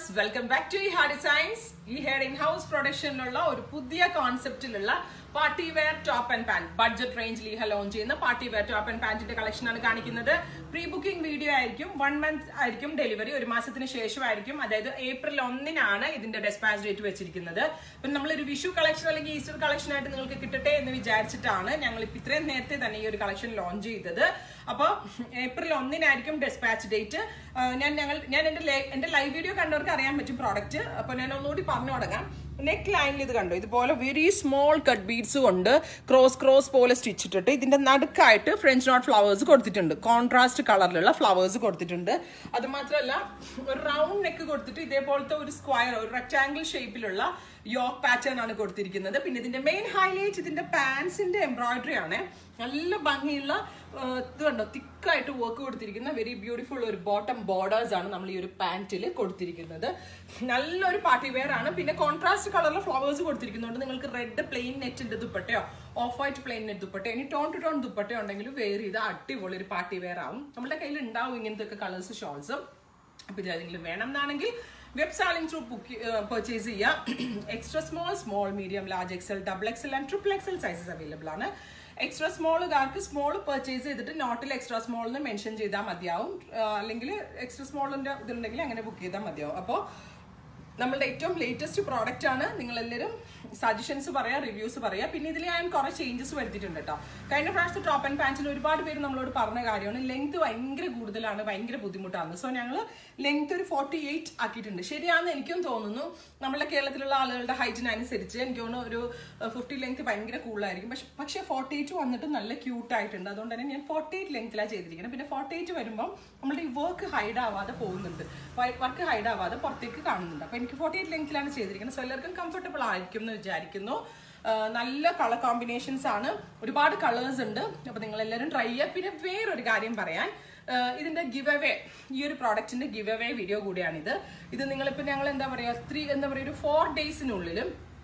viewers welcome back to ഈ ഹാ designs ഈ ഹെയർ ഇൻ ഹൗസ് പ്രൊഡക്ഷനിലുള്ള ഒരു പുതിയ കോൺസെപ്റ്റിലുള്ള party wear top and pant budget റേഞ്ചിൽ ഈ ലോഞ്ച് ചെയ്യുന്ന പാർട്ടി വെയർ ടോപ്പ് ആൻഡ് പാന്റിന്റെ കളക്ഷൻ ആണ് കാണിക്കുന്നത് പ്രീ ബുക്കിംഗ് വീഡിയോ ആയിരിക്കും വൺ മന്ത് ആയിരിക്കും ഡെലിവറി ഒരു മാസത്തിന് ശേഷമായിരിക്കും അതായത് ഏപ്രിൽ ഒന്നിനാണ് ഇതിന്റെ ഡെസ്പാച്ച് ഡേറ്റ് വെച്ചിരിക്കുന്നത് അപ്പം നമ്മളൊരു വിഷു കളക്ഷൻ അല്ലെങ്കിൽ ഈസ്റ്റർ കളക്ഷൻ ആയിട്ട് നിങ്ങൾക്ക് കിട്ടട്ടെ എന്ന് വിചാരിച്ചിട്ടാണ് ഞങ്ങൾ ഇപ്പൊ ഇത്രയും നേരത്തെ തന്നെ ഈ ഒരു കളക്ഷൻ ലോഞ്ച് ചെയ്തത് അപ്പോൾ ഏപ്രിൽ ഒന്നിനായിരിക്കും ഡെസ്പാച്ച് ഡേറ്റ് ഞാൻ ഞങ്ങൾ ഞാൻ എന്റെ ലൈ- എന്റെ ലൈവ് വീഡിയോ കണ്ടവർക്ക് അറിയാൻ പറ്റും പ്രോഡക്റ്റ് അപ്പൊ ഞാൻ ഒന്നുകൂടി പറഞ്ഞു തുടങ്ങാം നെക്ക് ലൈനിൽ ഇത് കണ്ടോ ഇതുപോലെ വെരി സ്മോൾ കട്ട് ബീഡ്സ് കൊണ്ട് ക്രോസ് ക്രോസ് പോലെ സ്റ്റിച്ച് ഇട്ടിട്ട് ഇതിന്റെ നടുക്കായിട്ട് ഫ്രഞ്ച് നോട്ട് ഫ്ലവേഴ്സ് കൊടുത്തിട്ടുണ്ട് കോൺട്രാസ്റ്റ് കളറിലുള്ള ഫ്ലവേഴ്സ് കൊടുത്തിട്ടുണ്ട് അത് മാത്രമല്ല ഒരു റൗണ്ട് നെക്ക് കൊടുത്തിട്ട് ഇതേപോലത്തെ ഒരു സ്ക്വയർ ഒരു റെക്ടാംഗിൾ ഷേപ്പിലുള്ള യോക്ക് പാറ്റേൺ ആണ് കൊടുത്തിരിക്കുന്നത് പിന്നെ ഇതിന്റെ മെയിൻ ഹൈലൈറ്റ് ഇതിന്റെ പാൻസിന്റെ എംബ്രോയിഡറി ആണ് നല്ല ഭംഗിയുള്ള ആ, ഇത് കണ്ടോ തിക്കായിട്ട് വർക്ക് കൊടുത്തിരിക്കുന്ന വെരി ബ്യൂട്ടിഫുൾ ഒരു ബോട്ടം ബോർഡേഴ്സ് ആണ് നമ്മൾ ഈ ഒരു പാന്റിൽ കൊടുത്തിരിക്കുന്നത് നല്ലൊരു പാർട്ടി വെയർ ആണ് പിന്നെ കോൺട്രാസ്റ്റ് കളറിലെ ഫ്ലവേഴ്സ് കൊടുത്തിരിക്കുന്നതുകൊണ്ട് നിങ്ങൾക്ക് റെഡ് പ്ലെയിൻ നെറ്റിന്റെ ദുപ്പട്ടയോ ഓഫ് വൈറ്റ് പ്ലെയിൻ നെറ്റ് ദുപ്പട്ടയോ ഇനി ടോൺ ടു ടോൺ ദുപ്പട്ടയോ ഉണ്ടെങ്കിൽ വെയർ ചെയ്ത് അടിപൊളി ഒരു പാർട്ടി വെയർ ആവും നമ്മുടെ കയ്യിൽ ഉണ്ടാവും ഇങ്ങനത്തെ ഒക്കെ കളേഴ്സ് ഷോൾസും അപ്പൊ ഇതിലേതെങ്കിലും വേണം എന്നാണെങ്കിൽ web selling through book purchase ചെയ്യാം extra small small medium large XL double XL and triple XL sizes available ആണ് എക്സ്ട്രാ സ്മോളുകാർക്ക് സ്മോൾ പർച്ചേസ് ചെയ്തിട്ട് നോട്ടിൽ എക്സ്ട്രാ സ്മോൾ എന്ന് മെൻഷൻ ചെയ്താൽ മതിയാവും അല്ലെങ്കിൽ എക്സ്ട്രാ സ്മോളിന്റെ ഇതുണ്ടെങ്കിൽ അങ്ങനെ ബുക്ക് ചെയ്താൽ മതിയാവും അപ്പോൾ നമ്മളുടെ ഏറ്റവും ലേറ്റസ്റ്റ് പ്രോഡക്റ്റ് ആണ് നിങ്ങൾ എല്ലാവരും സജഷൻസ് പറയാ റിവ്യൂസ് പറയാ പിന്നെ ഇതിൽ ഞാൻ കുറെ ചേഞ്ചസ് വരുത്തിയിട്ടുണ്ട് കേട്ടോ കഴിഞ്ഞ പ്രാവശ്യത്തെ ടോപ്പ് ആൻഡ് പാൻസിൽ ഒരുപാട് പേര് നമ്മളോട് പറഞ്ഞ കാര്യമാണ് ലെങ്ത് ഭയങ്കര കൂടുതലാണ് ഭയങ്കര ബുദ്ധിമുട്ടാണ് സോ ഞങ്ങൾ ലെങ്ത് ഒരു ഫോർട്ടി എയ്റ്റ് ആക്കിയിട്ടുണ്ട് ശരിയാണെന്ന് എനിക്കും തോന്നുന്നു നമ്മുടെ കേരളത്തിലുള്ള ആളുകളുടെ ഹൈറ്റിനനുസരിച്ച് എനിക്ക് തോന്നുന്നു ഒരു ഫിഫ്റ്റി ലെങ്ത് ഭയങ്കര കൂടുതലായിരിക്കും പക്ഷെ പക്ഷേ ഫോർട്ടി എയ്റ്റ് വന്നിട്ട് നല്ല ക്യൂട്ട് ആയിട്ടുണ്ട് അതുകൊണ്ട് തന്നെ ഞാൻ ഫോർട്ടി എയ്റ്റ് ലെങ്ത്തിലാണ് ചെയ്തിരിക്കുന്നത് പിന്നെ ഫോർട്ടി എയ്റ്റ് വരുമ്പോൾ നമ്മുടെ ഈ വർക്ക് ഹൈഡ് ആവാതെ പോകുന്നുണ്ട് വർക്ക് ഹൈഡ് ആവാതെ പുറത്തേക്ക് കാണുന്നുണ്ട് അപ്പൊ എനിക്ക് ഫോർട്ടി എയ്റ്റ് ലെങ്ത്തിലാണ് ചെയ്തിരിക്കുന്നത് സോ എല്ലാവർക്കും കംഫർട്ടബിൾ ആയിരിക്കും എന്ന് വിചാരിക്കുന്നു ആ, നല്ല കളർ കോമ്പിനേഷൻസ് ആണ് ഒരുപാട് കളേഴ്സ് ഉണ്ട് അപ്പൊ നിങ്ങൾ എല്ലാവരും ട്രൈ ചെയ്യുക പിന്നെ വേറൊരു കാര്യം പറയാൻ ആ, ഇതിന്റെ ഗിവ് അവേ ഈ ഒരു പ്രോഡക്റ്റിന്റെ ഗിവ് അവേ വീഡിയോ കൂടിയാണിത് ഇത് നിങ്ങളിപ്പോ ഞങ്ങൾ എന്താ പറയാ ത്രീ എന്താ പറയാ ഒരു ഫോർ ഡേയ്സിനുള്ളിൽ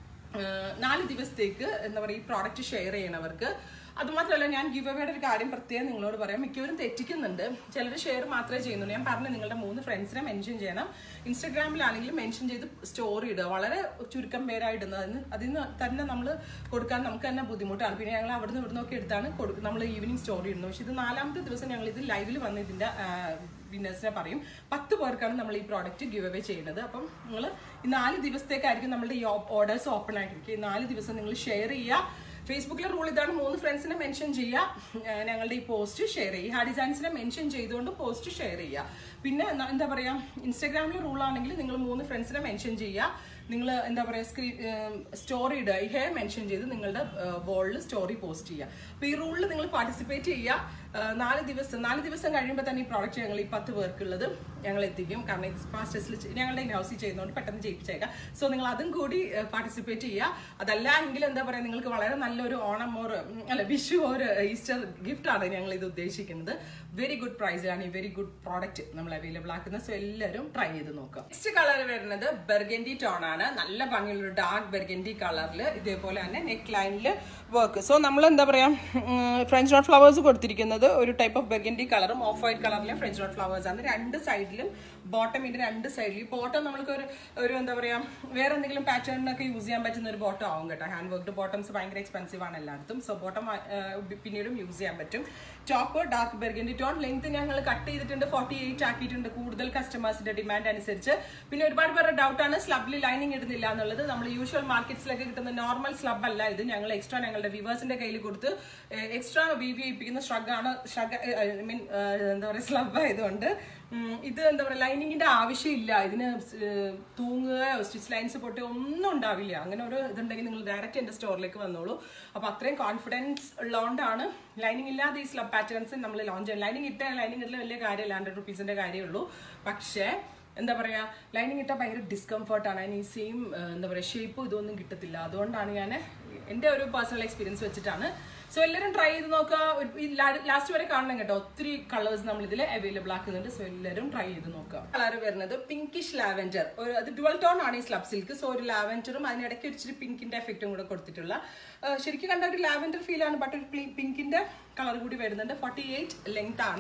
നാല് ദിവസത്തേക്ക് എന്താ പറയുക ഈ പ്രോഡക്റ്റ് ഷെയർ ചെയ്യണവർക്ക് അതുമാത്രമല്ല ഞാൻ ഗിവ് അവയുടെ ഒരു കാര്യം പ്രത്യേകം നിങ്ങളോട് പറയാം മിക്കവരും തെറ്റിക്കുന്നുണ്ട് ചിലർ ഷെയർ മാത്രമേ ചെയ്യുന്നുള്ളൂ ഞാൻ പറഞ്ഞു നിങ്ങളുടെ മൂന്ന് ഫ്രണ്ട്സിനെ മെൻഷൻ ചെയ്യണം ഇൻസ്റ്റഗ്രാമിലാണെങ്കിലും മെൻഷൻ ചെയ്ത് സ്റ്റോറി ഇടുക വളരെ ചുരുക്കം പേരായി ഇടുന്നത് അതിന് അതിന് തന്നെ നമ്മൾ കൊടുക്കാൻ നമുക്ക് തന്നെ ബുദ്ധിമുട്ടാണ് പിന്നെ ഞങ്ങൾ അവിടുന്ന് ഇവിടുന്ന് ഒക്കെ എടുത്താണ് കൊടുക്കുക നമ്മൾ ഈവനിങ് സ്റ്റോറി ഇടുന്നത് പക്ഷെ ഇത് നാലാമത്തെ ദിവസം ഞങ്ങൾ ഇത് ലൈവിൽ വന്ന് ഇതിന്റെ വിന്നേഴ്സിനെ പറയും പത്ത് പേർക്കാണ് നമ്മൾ ഈ പ്രോഡക്റ്റ് ഗിവ് അവേ ചെയ്യുന്നത് അപ്പം നിങ്ങൾ ഈ നാല് ദിവസത്തേക്കായിരിക്കും നമ്മുടെ ഈ ഓർഡേഴ്സ് ഓപ്പൺ ആയിട്ടിരിക്കും ഈ നാല് ദിവസം നിങ്ങൾ ഷെയർ ചെയ്യുക ഫേസ്ബുക്കിലെ റൂൾ ഇതാണ് മൂന്ന് ഫ്രണ്ട്സിനെ മെൻഷൻ ചെയ്യുക ഏഹ് ഞങ്ങളുടെ ഈ പോസ്റ്റ് ഷെയർ ചെയ്യുക ഹാ ഡിസൈൻസിനെ മെൻഷൻ ചെയ്തുകൊണ്ട് പോസ്റ്റ് ഷെയർ ചെയ്യുക പിന്നെ ന- എന്താ പറയാ ഇൻസ്റ്റാഗ്രാമിലെ റൂൾ ആണെങ്കിൽ നിങ്ങൾ മൂന്ന് ഫ്രണ്ട്സിനെ മെൻഷൻ ചെയ്യുക നിങ്ങൾ എന്താ പറയാ സ്ക്രീൻ സ്റ്റോറി ഇടുക ഈ ഹെയർ മെൻഷൻ ചെയ്ത് നിങ്ങളുടെ വോളിൽ സ്റ്റോറി പോസ്റ്റ് ചെയ്യുക അപ്പൊ ഈ റൂളിൽ നിങ്ങൾ പാർട്ടിസിപ്പേറ്റ് ചെയ്യുക ഏഹ് നാല് ദിവസം നാല് ദിവസം കഴിയുമ്പോൾ തന്നെ ഈ പ്രോഡക്റ്റ് ഞങ്ങൾ ഈ പത്ത് പേർക്കുള്ളത് ഞങ്ങൾ എത്തിക്കും കാരണം ഇത് ഫാസ്റ്റസ്റ്റിൽ ഞങ്ങളുടെ ഇൻ ഹൗസിൽ ചെയ്യുന്നതുകൊണ്ട് പെട്ടെന്ന് ജയിപ്പിച്ചേക്കാം സോ നിങ്ങൾ അതും കൂടി പാർട്ടിസിപ്പേറ്റ് ചെയ്യുക അതല്ല എങ്കിൽ എന്താ പറയുക നിങ്ങൾക്ക് വളരെ നല്ലൊരു ഓണം ഓർ അല്ല വിഷു ഓർ ഈസ്റ്റർ ഗിഫ്റ്റ് ആണ് ഞങ്ങൾ ഇത് ഉദ്ദേശിക്കുന്നത് വെരി ഗുഡ് പ്രൈസിലാണ് ഈ വെരി ഗുഡ് പ്രോഡക്റ്റ് നമ്മൾ അവൈലബിൾ ആക്കുന്നത് സോ എല്ലാവരും ട്രൈ ചെയ്ത് നോക്കുക നെക്സ്റ്റ് കളർ വരുന്നത് ബെർഗൻഡി ടോൺ ആണ് നല്ല ഭംഗിയുള്ള ഒരു ഡാർക്ക് ബെർഗൻഡി കളറിൽ ഇതേപോലെ തന്നെ നെക്ക് ലൈനിൽ വർക്ക് സോ നമ്മൾ എന്താ പറയാ ഫ്രഞ്ച് നോട്ട് ഫ്ലവേഴ്സ് കൊടുത്തിരിക്കുന്നത് ഒരു ടൈപ്പ് ഓഫ് ബെർഗൻഡി കളറും ഓഫ് വൈറ്റ് കളറിലെ ഫ്രഞ്ച് നോട്ട് ഫ്ലവേഴ്സ് ആണ് രണ്ട് സൈഡിലും ബോട്ടമിന്റെ രണ്ട് സൈഡിലും ബോട്ടം നമ്മൾക്ക് ഒരു ഒരു എന്താ പറയാ വേറെ എന്തെങ്കിലും പാറ്റേണിനൊക്കെ യൂസ് ചെയ്യാൻ പറ്റുന്ന ഒരു ബോട്ടം ആവും കേട്ടോ ഹാൻഡ് വർക്ക്ഡ് ബോട്ടംസ് ഭയങ്കര എക്സ്പെൻസീവ് ആണ് എല്ലായിടത്തും സോ ബോട്ടം പിന്നീടും യൂസ് ചെയ്യാൻ പറ്റും top dark burgundy tone length ഞങ്ങൾ കട്ട് ചെയ്തിട്ടുണ്ട് ഫോർട്ടി എയ്റ്റ് ആക്കിയിട്ടുണ്ട് കൂടുതൽ കസ്റ്റമേഴ്സിന്റെ ഡിമാൻഡ് അനുസരിച്ച് പിന്നെ ഒരുപാട് പേരുടെ ഡൗട്ടാണ് സ്ലബിൽ ലൈനിങ് ഇടുന്നില്ല എന്നുള്ളത് നമ്മൾ യൂഷ്വൽ മാർക്കറ്റ്സിലൊക്കെ കിട്ടുന്ന നോർമൽ സ്ലബ് അല്ല ഇത് ഞങ്ങൾ എക്സ്ട്രാ ഞങ്ങളുടെ വ്യൂവേഴ്സിന്റെ കയ്യിൽ കൊടുത്ത് എക്സ്ട്രാ വി വി ഇപ്പിക്കുന്ന ഷ്രഗാണ് ഷ്രഗ് ഐ മീൻ എന്താ പറയുക സ്ലബ് ആയതുകൊണ്ട് ഉം, ഇത് എന്താ പറയുക ലൈനിങ്ങിന്റെ ആവശ്യമില്ല ഇതിന് ഏഹ്, തൂങ്ങുകയോ സ്റ്റിച്ച് ലൈൻസ് പൊട്ടുകയോ ഒന്നും ഉണ്ടാവില്ല അങ്ങനെ ഒരു ഇതുണ്ടെങ്കിൽ നിങ്ങൾ ഡയറക്റ്റ് എന്റെ സ്റ്റോറിലേക്ക് വന്നോളൂ അപ്പൊ അത്രയും കോൺഫിഡൻസ് ഉള്ളതുകൊണ്ടാണ് ലൈനിങ് ഇല്ലാതെ ഈ സ്ലബ് പാറ്റേൺസ് നമ്മൾ ലോഞ്ച് ചെയ്യാം ലൈനിങ് ഇട്ട ലൈനിങ് ഇട്ട വലിയ കാര്യമില്ല ഹൺഡ്രഡ് റുപ്പീസിന്റെ കാര്യമുള്ളൂ പക്ഷേ എന്താ പറയാ ലൈനിങ് ഇട്ടാൽ ഭയങ്കര ഡിസ്കംഫർട്ടാണ് അതിന് ഈ സെയിം എന്താ പറയാ ഷേപ്പും ഇതൊന്നും കിട്ടത്തില്ല അതുകൊണ്ടാണ് ഞാൻ എൻ്റെ ഒരു പേഴ്സണൽ എക്സ്പീരിയൻസ് വെച്ചിട്ടാണ് സോ എല്ലാവരും ട്രൈ ചെയ്ത് നോക്കുക ലാസ്റ്റ് വരെ കാണണം കേട്ടോ ഒത്തിരി കളേഴ്സ് നമ്മൾ ഇതിൽ അവൈലബിൾ ആക്കുന്നുണ്ട് സോ എല്ലാവരും ട്രൈ ചെയ്ത് നോക്കുക കളർ വരുന്നത് പിങ്കിഷ് ലാവൻഡർ ഒരു അത് ഡുവൽ ടോൺ ആണ് ഈ സ്ലബ് സിൽക്ക് സോ ഒരു ലാവൻഡറും അതിനിടയ്ക്ക് ഒരു ഇച്ചിരി പിങ്കിന്റെ എഫക്റ്റും കൂടെ കൊടുത്തിട്ടുള്ള ആ, ശരിക്കും കണ്ട ഒരു ലാവൻഡർ ഫീൽ ആണ് ബട്ട് ഒരു പിങ്കിന്റെ കളർ കൂടി വരുന്നുണ്ട് ഫോർട്ടി എയ്റ്റ് ലെങ്ത് ആണ്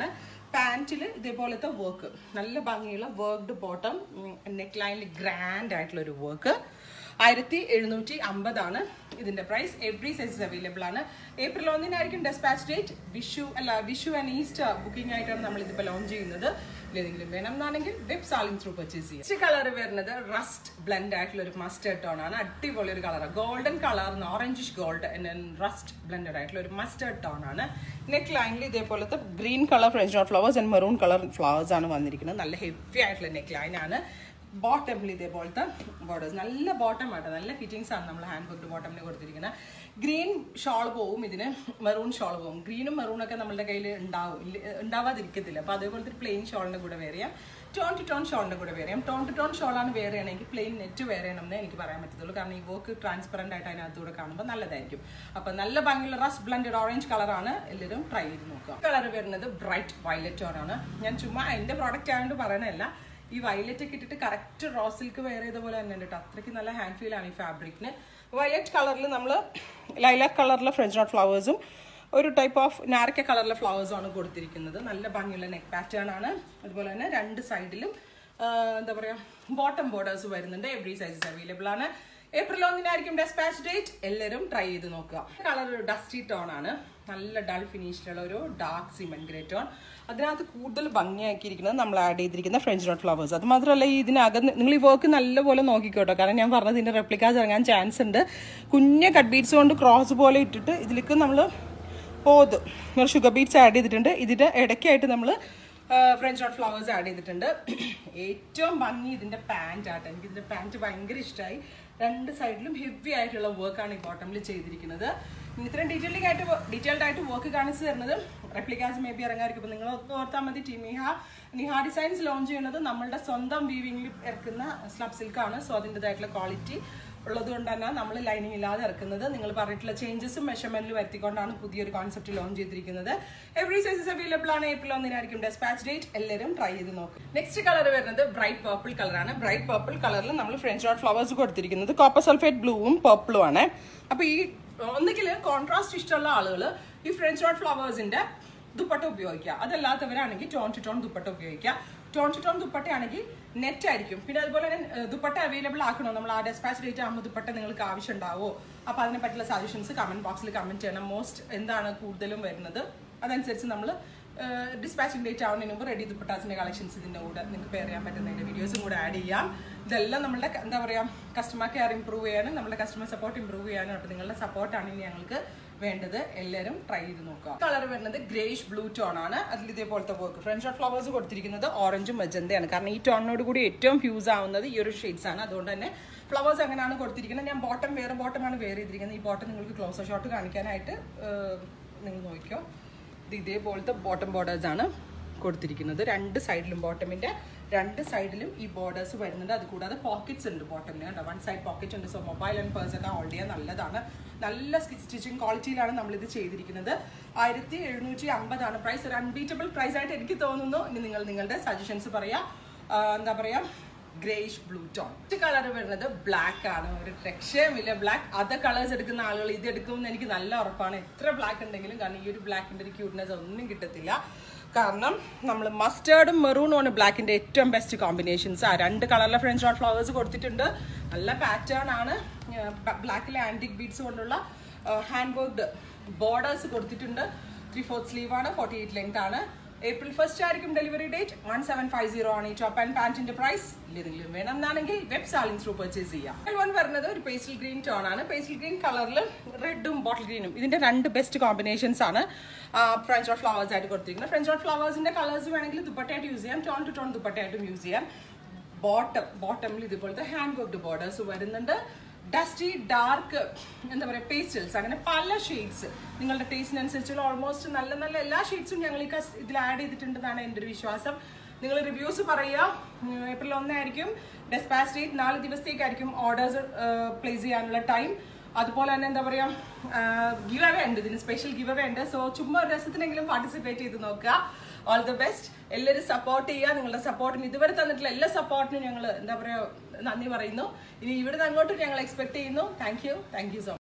പാൻറ്റിൽ ഇതേപോലത്തെ വർക്ക് നല്ല ഭംഗിയുള്ള വർക്ക്ഡ് ബോട്ടം നെക്ക് ലൈനിൽ ഗ്രാൻഡ് ആയിട്ടുള്ള ഒരു വർക്ക് ആയിരത്തി എഴുന്നൂറ്റി അമ്പതാണ് ഇതിന്റെ പ്രൈസ് എവറി സൈസസ് അവൈലബിൾ ആണ് ഏപ്രിൽ ഒന്നിനായിരിക്കും ഡെസ്പാച്ച് ഡേറ്റ് വിഷു അല്ല വിഷു ആൻഡ് ഈസ്റ്റർ ബുക്കിംഗ് ആയിട്ടാണ് നമ്മൾ ഇതിപ്പോൾ ലോഞ്ച് ചെയ്യുന്നത് ഏതെങ്കിലും വേണം എന്നാണെങ്കിൽ വെബ് സാലിംഗ് ത്രൂ പർച്ചേസ് ചെയ്യാം നെക്സ്റ്റ് കളർ വരുന്നത് റസ്റ്റ് ബ്ലെൻഡ് ആയിട്ടുള്ള ഒരു മസ്റ്റേർഡ് ടോൺ ആണ് അടിപൊളി ഒരു colour golden colour orangish gold rust blended ആയിട്ടുള്ള ഒരു മസ്റ്റേർഡ് ടോൺ ആണ് നെക്ക് ലൈനിൽ ഇതേപോലത്തെ green colour French knot flowers and maroon colour flowers ആണ് വന്നിരിക്കുന്നത് നല്ല ഹെവി ആയിട്ടുള്ള നെക്ക് ലൈൻ ആണ് ബോട്ടമിൽ ഇതേപോലത്തെ ബോർഡേഴ്സ് നല്ല ബോട്ടം ആട്ടോ നല്ല ഫിറ്റിങ്സ് ആണ് നമ്മൾ ഹാൻഡ് ബുക്ക് ബോട്ടമിൽ കൊടുത്തിരിക്കുന്നത് ഗ്രീൻ ഷോൾ പോവും ഇതിന് മെറൂൺ ഷോൾ പോവും ഗ്രീനും മെറൂണും ഒക്കെ നമ്മുടെ കയ്യിൽ ഉണ്ടാവും ഇല്ല- ഉണ്ടാവാതിരിക്കത്തില്ല അപ്പോൾ അതേപോലത്തെ ഒരു പ്ലെയിൻ ഷോളിന്റെ കൂടെ വേറെ ചെയ്യാം ടോൺ ടു ടോൺ ഷോളിന്റെ കൂടെ വേറെ ചെയ്യാം ടോൺ ടു ടോൺ ഷോളാണ് വേറെ ആണെങ്കിൽ പ്ലെയിൻ നെറ്റ് വേറെ ചെയ്യണമെന്ന് എനിക്ക് പറയാൻ പറ്റത്തുള്ളൂ കാരണം ഈ വർക്ക് ട്രാൻസ്പെറന്റ് ആയിട്ട് അതിനകത്തൂടെ കാണുമ്പോൾ നല്ലതായിരിക്കും അപ്പോൾ നല്ല ഭംഗിയുള്ള റസ് ബ്ലൻഡഡ് ഓറഞ്ച് കളറാണ് എല്ലാവരും ട്രൈ ചെയ്ത് നോക്കുക കളർ വരുന്നത് ബ്രൈറ്റ് വയലറ്റ് ആണ് ഞാൻ ചുമ്മാ എൻ്റെ പ്രോഡക്റ്റ് ആയതുകൊണ്ട് പറയണല്ല ഈ വയലറ്റ് ഒക്കെ ഇട്ടിട്ട് കറക്റ്റ് റോ സിൽക്ക് വെയർ ചെയ്ത പോലെ തന്നെ ഉണ്ട് കേട്ടോ അത്രയ്ക്ക് നല്ല ഹാൻഡ് ഫീൽ ആണ് ഈ ഫാബ്രിക്കിന് വയലറ്റ് കളറിൽ നമ്മൾ ലൈലാക് കളറിലെ ഫ്രഞ്ച് നോട്ട് ഫ്ലവേഴ്സും ഒരു ടൈപ്പ് ഓഫ് നാരക്ക കളറിലെ ഫ്ലവേഴ്സും ആണ് കൊടുത്തിരിക്കുന്നത് നല്ല ഭംഗിയുള്ള നെക്ക് പാറ്റേൺ ആണ് അതുപോലെ തന്നെ രണ്ട് സൈഡിലും എന്താ പറയുക ബോട്ടം ബോർഡേഴ്സ് വരുന്നുണ്ട് എവറി സൈസസ് അവൈലബിൾ ആണ് ഏപ്രിൽ ഒന്നിനായിരിക്കും ഡെസ്പാച്ച് ഡേറ്റ് എല്ലാവരും ട്രൈ ചെയ്ത് നോക്കുക കളർ ഒരു ഡസ്റ്റി ടോൺ ആണ് നല്ല ഡൾ ഫിനിഷിലുള്ള ഒരു ഡാർക്ക് സിമെന്റ് ഗ്രേ ടോൺ അതിനകത്ത് കൂടുതൽ ഭംഗിയാക്കിയിരിക്കുന്നത് നമ്മൾ ആഡ് ചെയ്തിരിക്കുന്ന ഫ്രഞ്ച് നോട്ട് ഫ്ലവേഴ്സ് അത് മാത്രമല്ല ഈ ഇതിനകം നിങ്ങൾ ഈ വർക്ക് നല്ലപോലെ നോക്കിക്കോട്ടോ കാരണം ഞാൻ പറഞ്ഞത് ഇതിന്റെ റെപ്ലിക്കാസ് ഇറങ്ങാൻ ചാൻസ് ഉണ്ട് കുഞ്ഞ കട്ട് ബീഡ്സ് കൊണ്ട് ക്രോസ് പോലെ ഇട്ടിട്ട് ഇതിലേക്ക് നമ്മൾ പോത് ഷുഗർ ബീറ്റ്സ് ആഡ് ചെയ്തിട്ടുണ്ട് ഇതിന്റെ ഇടയ്ക്കായിട്ട് നമ്മൾ ഫ്രഞ്ച് നോട്ട് ഫ്ലവേഴ്സ് ആഡ് ചെയ്തിട്ടുണ്ട് ഏറ്റവും ഭംഗി ഇതിന്റെ പാൻറ് ആട്ടോ എനിക്ക് ഇതിന്റെ പാൻറ് ഭയങ്കര ഇഷ്ടമായി രണ്ട് സൈഡിലും ഹെവി ആയിട്ടുള്ള വർക്കാണ് ഈ ബോട്ടമിൽ ചെയ്തിരിക്കുന്നത് ഇനി ഇത്രയും ഡീറ്റെയിലിംഗ് ആയിട്ട് ഡീറ്റെയിൽഡ് ആയിട്ട് വർക്ക് കാണിച്ചു തരുന്നത് റെപ്ലിക്കാസ് മേ ബി ഇറങ്ങാതിരിക്കും അപ്പോൾ നിങ്ങൾ ഒന്ന് ഓർത്താൽ മതി team Niha Niha designs launch ചെയ്യുന്നത് നമ്മളുടെ സ്വന്തം വീവിങ്ങിൽ ഇറക്കുന്ന സ്ലബ് സിൽക്കാണ് സോ അതിൻ്റെതായിട്ടുള്ള ക്വാളിറ്റി ഉള്ളത് കൊണ്ട് തന്നെ നമ്മൾ ലൈനിങ് ഇല്ലാതെ ഇറക്കുന്നത് നിങ്ങൾ പറഞ്ഞിട്ടുള്ള ചേഞ്ചസും മെഷർമെന്റിൽ വരുത്തിക്കൊണ്ടാണ് പുതിയൊരു കോൺസെപ്റ്റ് ലോഞ്ച് ചെയ്തിരിക്കുന്നത് എവറി സൈസസ് അവൈലബിൾ ആണ് ഏപ്രിൽ ഒന്നിനായിരിക്കും ഡെസ്പാച്ച് ഡേറ്റ് എല്ലാവരും ട്രൈ ചെയ്ത് നോക്കും നെക്സ്റ്റ് കളർ വരുന്നത് ബ്രൈറ്റ് പർപ്പിൾ കളറാണ് ബ്രൈറ്റ് പർപ്പിൾ കളറിൽ നമ്മൾ ഫ്രഞ്ച് നോട്ട് ഫ്ലവേഴ്സ് കൊടുത്തിരിക്കുന്നത് കോപ്പർ സൾഫേറ്റ് ബ്ലൂവും പർപ്പിളും ആണ് അപ്പൊ ഈ ഒന്നുകിൽ കോൺട്രാസ്റ്റ് ഇഷ്ടമുള്ള ആളുകൾ ഈ ഫ്രഞ്ച് നോട്ട് ഫ്ലവേഴ്സിന്റെ ദുപ്പട്ട ഉപയോഗിക്കുക അതല്ലാത്തവരാണെങ്കിൽ ടോൺ ടു ടോൺ ദുപ്പട്ട ഉപയോഗിക്കുക ടോൺ ടു ടോൺ ദുപ്പട്ടയാണെങ്കിൽ നെറ്റ് ആയിരിക്കും പിന്നെ അതുപോലെ തന്നെ ഏഹ്, ദുപ്പട്ട അവൈലബിൾ ആക്കണോ നമ്മൾ ആ ഡെസ്പാച്ച് ഡേറ്റ് ആകുമ്പോൾ ദുപ്പട്ട നിങ്ങൾക്ക് ആവശ്യം ഉണ്ടാവോ അപ്പോൾ അതിനെ പറ്റിയുള്ള സജഷൻസ് കമന്റ് ബോക്സിൽ കമന്റ് ചെയ്യണം മോസ്റ്റ് എന്താണ് കൂടുതലും വരുന്നത് അതനുസരിച്ച് നമ്മൾ ഡിസ്പാച്ചിങ് ഡേറ്റ് ആവുന്നതിന് മുമ്പ് റെഡി ദുപ്പട്ടാസിന്റെ കളക്ഷൻസ് ഇതിന്റെ കൂടെ നിങ്ങൾക്ക് പെയർ ചെയ്യാൻ പറ്റുന്നതിന്റെ വീഡിയോസും കൂടെ ആഡ് ചെയ്യാം ഇതെല്ലാം നമ്മുടെ ക- എന്താ പറയാ കസ്റ്റമർ കെയർ ഇംപ്രൂവ് ചെയ്യാനും നമ്മുടെ കസ്റ്റമർ സപ്പോർട്ട് ഇംപ്രൂവ് ചെയ്യാനും അപ്പോൾ നിങ്ങളുടെ സപ്പോർട്ടാണ് ഇനി ഞങ്ങൾക്ക് വേണ്ടത് എല്ലാവരും ട്രൈ ചെയ്ത് നോക്കുക കളർ വരുന്നത് ഗ്രേഷ് ബ്ലൂ ടോൺ ആണ് അതിൽ ഇതേപോലത്തെ വർക്ക് ഫ്രഞ്ച് ഓഫ് ഫ്ലവേഴ്സ് കൊടുത്തിരിക്കുന്നത് ഓറഞ്ചും മജന്തയാണ് കാരണം ഈ ടോണിനോട് കൂടി ഏറ്റവും ഫ്യൂസ് ആവുന്നത് ഈ ഒരു ഷെയ്ഡ്സ് ആണ് അതുകൊണ്ട് തന്നെ ഫ്ലവേഴ്സ് അങ്ങനെയാണ് കൊടുത്തിരിക്കുന്നത് ഞാൻ ബോട്ടം വേറെ ബോട്ടമാണ് വേറെ ചെയ്തിരിക്കുന്നത് ഈ ബോട്ടം നിങ്ങൾക്ക് ക്ലോസർ ഷോട്ട് കാണിക്കാനായിട്ട് ഏഹ്, നിങ്ങൾ നോക്കിയോ ഇത് ഇതേപോലത്തെ ബോട്ടം ബോർഡേഴ്സ് ആണ് കൊടുത്തിരിക്കുന്നത് രണ്ട് സൈഡിലും ബോട്ടമിന്റെ രണ്ട് സൈഡിലും ഈ ബോർഡേഴ്സ് വരുന്നുണ്ട് അത് കൂടാതെ പോക്കറ്റ്സ് ഉണ്ട് ബോട്ടമിന് കണ്ടോ വൺ സൈഡ് പോക്കറ്റ് ഉണ്ട് സോ മൊബൈൽ ആൻഡ് പേഴ്സ് ഒക്കെ ഹോൾഡ് ചെയ്യാൻ നല്ലതാണ് നല്ല സ്റ്റിച്ചിങ് ക്വാളിറ്റിയിലാണ് നമ്മളിത് ചെയ്തിരിക്കുന്നത് ആയിരത്തി എഴുന്നൂറ്റി അമ്പതാണ് പ്രൈസ് ഒരു അൺബീറ്റബിൾ പ്രൈസ് ആയിട്ട് എനിക്ക് തോന്നുന്നു ഇനി നിങ്ങൾ നിങ്ങളുടെ സജഷൻസ് പറയാം ആ, എന്താ പറയാ ഗ്രേഷ് ബ്ലൂ ടോൺ ഇത് കളർ വരുന്നത് ബ്ലാക്ക് ആണ് ഒരു രക്ഷയുമില്ല ബ്ലാക്ക് അതർ കളേഴ്സ് എടുക്കുന്ന ആളുകൾ ഇത് എടുക്കുമെന്ന് എനിക്ക് നല്ല ഉറപ്പാണ് എത്ര ബ്ലാക്ക് ഉണ്ടെങ്കിലും കാരണം ഈ ഒരു ബ്ലാക്കിന്റെ ഒരു ക്യൂട്ട്നെസ് ഒന്നും കിട്ടത്തില്ല കാരണം നമ്മൾ മസ്റ്റേർഡും മെറൂണും ആണ് ബ്ലാക്കിന്റെ ഏറ്റവും ബെസ്റ്റ് കോമ്പിനേഷൻസ് ആ രണ്ട് കളറിലെ ഫ്രഞ്ച് നോട്ട് ഫ്ലവേഴ്സ് കൊടുത്തിട്ടുണ്ട് നല്ല പാറ്റേൺ ആണ് ബ്ലാക്കിലെ ആന്റിക് ബീഡ്സ് കൊണ്ടുള്ള ഹാൻഡ് വർക്ക്ഡ് ബോർഡേഴ്സ് കൊടുത്തിട്ടുണ്ട് ത്രീ ഫോർത്ത് സ്ലീവ് ആണ് ഫോർട്ടി എയ്റ്റ് ലെങ്ത് ആണ് ഏപ്രിൽ ഫസ്റ്റ് ആയിരിക്കും delivery date one seven five zero ആണ് ഈ ടോപ്പ് ആൻഡ് പാന്റിന്റെ പ്രൈസ് ഏതെങ്കിലും വേണം എന്നാണെങ്കിൽ വെബ് സാലിംഗ് ത്രൂ പർച്ചേസ് ചെയ്യാം വൺ വരുന്നത് ഒരു പേസ്റ്റൽ ഗ്രീൻ ടോൺ ആണ് പേസ്റ്റൽ ഗ്രീൻ കളറിൽ റെഡും ബോട്ടിൽ ഗ്രീനും ഇതിന്റെ രണ്ട് ബെസ്റ്റ് കോമ്പിനേഷൻസ് ആണ് ഫ്രഞ്ച് ഓഫ് ഫ്ലവേഴ്സ് ആയിട്ട് കൊടുത്തിരിക്കുന്നത് ഫ്രഞ്ച് ഓഫ് ഫ്ലവേഴ്സിന്റെ കളേഴ്സ് വേണമെങ്കിൽ ദുപ്പട്ടയായിട്ട് യൂസ് ചെയ്യാം ടോൺ ടു ടോൺ ദുപ്പട്ടയായിട്ടും യൂസ് ചെയ്യാം ബോട്ടം ബോട്ടമിൽ ഇതുപോലത്തെ ഹാൻഡ് വർക്ക്ഡ് ബോർഡേഴ്സ് വരുന്നുണ്ട് ഡസ്റ്റി ഡാർക്ക് എന്താ പറയുക പേസ്റ്റൽസ് അങ്ങനെ പല ഷെയ്ഡ്സ് നിങ്ങളുടെ ടേസ്റ്റിനനുസരിച്ചുള്ള ഓൾമോസ്റ്റ് നല്ല നല്ല എല്ലാ ഷെയ്ഡ്സും ഞങ്ങൾ ഈ കസ് ഇതിൽ ആഡ് ചെയ്തിട്ടുണ്ടെന്നാണ് എൻ്റെ ഒരു വിശ്വാസം നിങ്ങൾ റിവ്യൂസ് പറയുക ഉം, ഏപ്രിൽ ഒന്നായിരിക്കും ഡെസ്പാച്ച് ഡേറ്റ് നാല് ദിവസത്തേക്കായിരിക്കും ഓർഡേഴ്സ് പ്ലേസ് ചെയ്യാനുള്ള ടൈം അതുപോലെ തന്നെ എന്താ പറയാ ഗിവ് അവേ ഉണ്ട് ഇതിന് സ്പെഷ്യൽ ഗിവ് അവേ ഉണ്ട് സോ ചുമ്മാ ഒരു രസത്തിനെങ്കിലും പാർട്ടിസിപ്പേറ്റ് ചെയ്ത് നോക്കുക ഓൾ ദി ബെസ്റ്റ് എല്ലാവരും സപ്പോർട്ട് ചെയ്യുക നിങ്ങളുടെ സപ്പോർട്ടിന് ഇതുവരെ തന്നിട്ടുള്ള എല്ലാ സപ്പോർട്ടിനും ഞങ്ങൾ എന്താ പറയാ നന്ദി പറയുന്നു ഇനി ഇവിടുന്ന് അങ്ങോട്ട് ഞങ്ങൾ എക്സ്പെക്ട് ചെയ്യുന്നു thank you thank you so